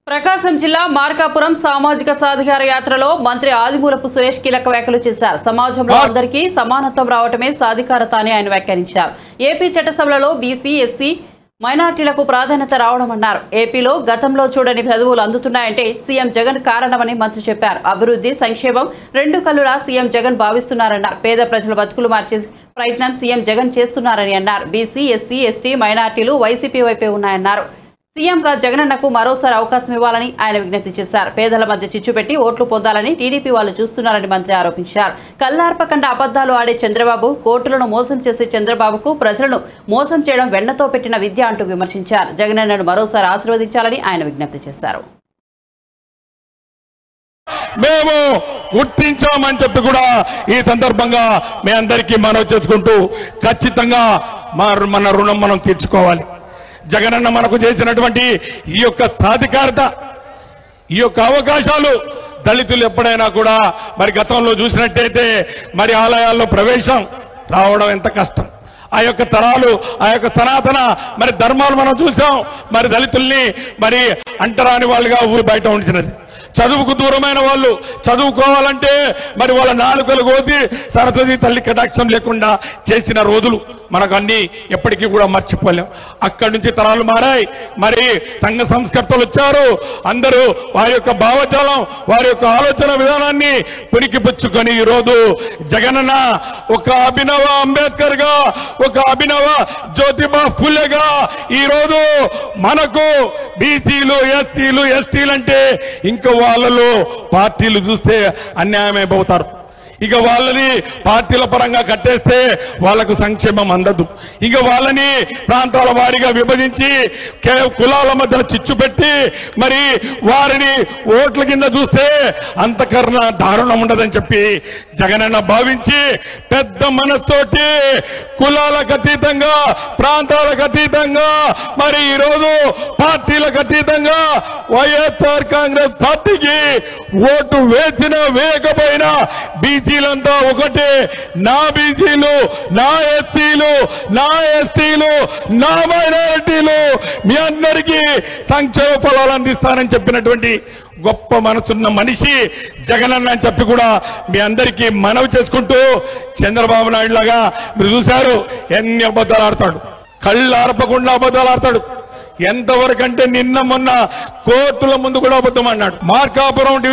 ప్రకాశం జిల్లా మార్కాపురం సామాజిక సాధికార యాత్రలో మంత్రి ఆదిమూలపు సురేష్ కీలక వ్యాఖ్యలు చేశారు సమాజంలో అందరికీ సమానత్వం రావటమే సాధికారత అని ఆయన వ్యాఖ్యానించారు ఏపీ చట్టసభలలో బీసీ ఎస్సీ మైనార్టీలకు ప్రాధాన్యత రావడమన్నారు ఏపీలో గతంలో చూడని చదువులు అందుతున్నాయంటే సీఎం జగన్ కారణమని మంత్రి చెప్పారు అభివృద్ధి సంక్షేమం రెండు కళ్ళులా సీఎం జగన్ భావిస్తున్నారన్నారు పేద ప్రజల బతుకులు మార్చే ప్రయత్నం సీఎం జగన్ చేస్తున్నారని అన్నారు బీసీ ఎస్సీ ఎస్టీ మైనార్టీలు వైసీపీ వైపే ఉన్నాయన్నారు సీఎంగా జగనన్నకు మరోసారి అవకాశం ఇవ్వాలని ఆయన విజ్ఞప్తి చేశారు పేదల మధ్య చిచ్చు పెట్టి ఓట్లు పొందాలని టీడీపీ వాళ్ళు చూస్తున్నారని మంత్రి ఆరోపించారు కల్లార్పకుండా అబద్దాలు ఆడే చంద్రబాబు కోర్టులను మోసం చేసే చంద్రబాబుకు ప్రజలను మోసం చేయడం వెన్నతో పెట్టిన విద్య అంటూ విమర్శించారు జగనన్నను మరోసారి ఆశీర్వదించాలని ఆయన విజ్ఞప్తి చేశారు మేము గుర్తించామని చెప్పి కూడా ఈ సందర్భంగా మీ అందరికీ మనవి చేసుకుంటూ ఖచ్చితంగా మా మన రుణం మనం తీర్చుకోవాలి జగనన్న మనకు చేసినటువంటి ఈ యొక్క సాధికారత ఈ యొక్క అవకాశాలు దళితులు ఎప్పుడైనా కూడా మరి గతంలో చూసినట్టయితే మరి ఆలయాల్లో ప్రవేశం రావడం ఎంత కష్టం ఆ యొక్క తరాలు ఆ యొక్క సనాతన మరి ధర్మాలు మనం చూసాం మరి దళితుల్ని మరి అంటరాని వాళ్ళుగా ఊరి బయట ఉంచినది చదువుకు దూరమైన వాళ్ళు చదువుకోవాలంటే మరి వాళ్ళ నాలుకలు కోసి సరస్వతి తల్లి కటాక్షం లేకుండా చేసిన రోజులు మనకు అన్ని ఎప్పటికీ కూడా మర్చిపోలేం అక్కడి నుంచి తరాలు మారాయి మరి సంఘ సంస్కర్తలు వచ్చారు అందరూ వారి యొక్క భావజాలం వారి యొక్క ఆలోచన విధానాన్ని పుణికిపుచ్చుకొని ఈ రోజు జగనన్న ఒక అభినవ అంబేద్కర్ గా ఒక అభినవ జ్యోతిబా ఫులేగా ఈ రోజు మనకు బీసీలు ఎస్సీలు ఎస్టీలు అంటే ఇంకా వాళ్ళలో పార్టీలు చూస్తే అన్యాయమైపోతారు ఇక వాళ్ళని పార్టీల పరంగా కట్టేస్తే వాళ్ళకు సంక్షేమం అందదు ఇక వాళ్ళని ప్రాంతాల వారీగా విభజించి కే- కులాల మధ్యన చిచ్చు పెట్టి మరి వారిని ఓట్ల కింద చూస్తే అంతకన్నా దారుణం ఉండదని చెప్పి జగనన్న భావించి పెద్ద మనస్తోటి కులాలకు అతీతంగా ప్రాంతాలకు అతీతంగా మరి ఈరోజు పార్టీలకు అతీతంగా వైఎస్ఆర్ కాంగ్రెస్ పార్టీకి ఓటు వేసిన వేయకపోయినా బీసీలంతా ఒకటే నా బీసీలు నా ఎస్సీలు నా ఎస్టీలు నా మైనారిటీలు మీ అందరికీ సంక్షేమ ఫలాలు అందిస్తానని చెప్పినటువంటి గొప్ప మనసున్న మనిషి జగనన్న అని చెప్పి కూడా మీ అందరికీ మనవి చేసుకుంటూ చంద్రబాబు నాయుడు లాగా మీరు చూశారు ఎన్ని అబద్ధాలు ఆడతాడు కళ్ళు ఆరపకుండా అబద్ధాలు ఆడతాడు ఎంతవరకు అంటే నిన్న మొన్న కోర్టుల ముందు కూడా అబద్ధం అన్నాడు మార్కాపురం